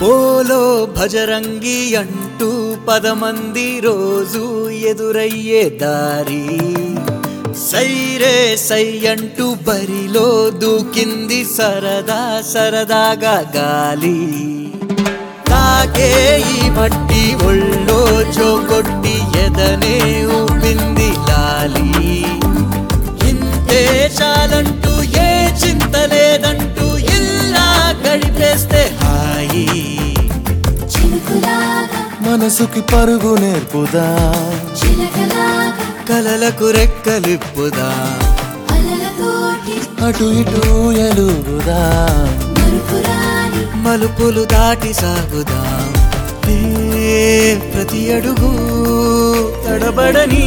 Polo Bajrangi అంటూ పదమంది రోజు ఎదురయ్యే దారి సైరే సై అంటూ బరిలో దూకింది సరదా సరదాగా గాలి తాకే ఈ మట్టి ఒళ్ళో జోకొట్టి ఎదనే ఊపింది లాలి ఇంతే చాలంటూ ఏ చింత లేదంటూ ఇలా గడిపేస్తే హాయి చినుకులాగా మనసుకి పరుగు నేర్పుదా చిలకలాగా కలలకు రెక్కలిప్పుదా అలలతోటి అటు ఇటు ఎలుగుదా మరుపురాని మలుపులు దాటి సాగుదా ప్రతి అడుగు తడబడని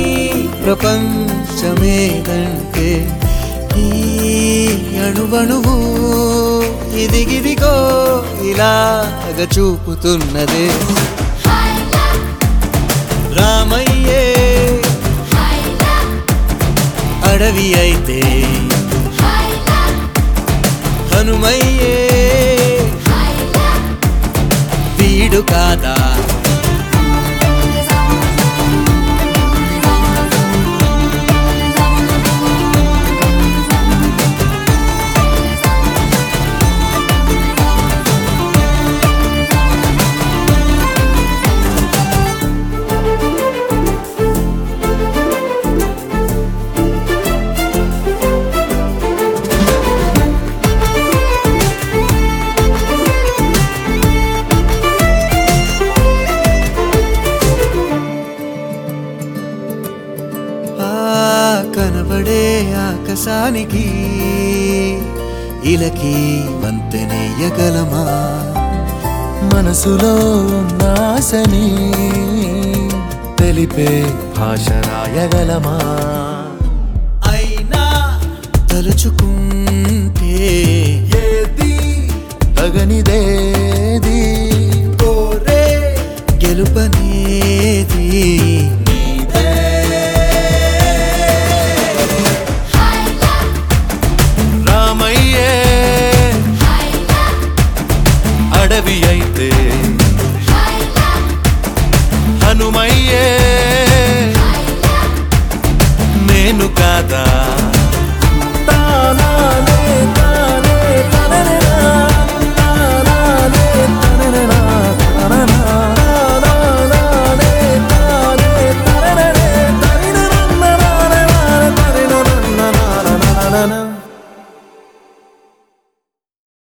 ప్రపంచమేదంటే ఈ అణువణువు ఇదిగిదిగో ఇలాగ చూపుతున్నదే హైలా రామయ్యే హైలా అడవి అయితే హైలా హనుమయ్యే హైలా వీడు కాదా ఆ కనబడే ఆకాశానికి ఇలకి వంతెనేయగలమా మనసులో ఉన్న ఆశని తెలిపే భాష రాయగలమా అయినా తలుచుకుంటే ఏది తగనిదేది కోరే గెలుపనేది నీదే. హైలా రామయ్యే హైలా అడవి అయితే హైలా హనుమయ్యే హైలా నేను కాదా